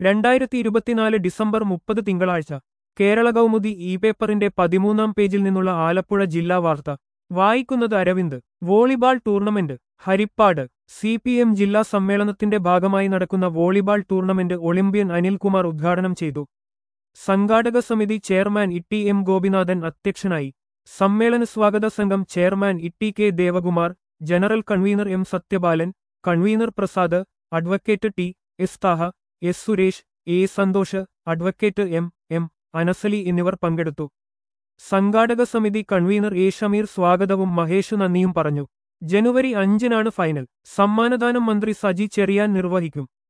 രണ്ടായിരത്തി ഇരുപത്തിനാല് ഡിസംബർ മുപ്പത് തിങ്കളാഴ്ച കേരള കൗമുദി ഇ പേപ്പറിന്റെ പതിമൂന്നാം പേജിൽ നിന്നുള്ള ആലപ്പുഴ ജില്ലാ വാർത്ത വായിക്കുന്നത് Aravind volleyball tournament Harippad C P M ജില്ലാ സമ്മേളനത്തിന്റെ ഭാഗമായി നടക്കുന്ന വോളിബാൾ ടൂർണമെന്റ് ഒളിമ്പ്യൻ അനിൽകുമാർ ഉദ്ഘാടനം ചെയ്തു സംഘാടക സമിതി ചെയർമാൻ ഇട്ടി എം ഗോപിനാഥൻ അധ്യക്ഷനായി സമ്മേളന സ്വാഗത സംഘം chairman Itty K Devakumar general convener M Sathyapalan convener Prasad advocate T S Thaha S Suresh A Santhosh advocate M M Anasali എന്നിവർ പങ്കെടുത്തു സംഘാടക സമിതി കൺവീനർ എ ഷമീർ സ്വാഗതവും മഹേഷ് നന്ദിയും പറഞ്ഞു ജനുവരി അഞ്ചിനാണ് ഫൈനൽ സമ്മാനദാനം മന്ത്രി സജി ചെറിയാൻ നിർവഹിക്കും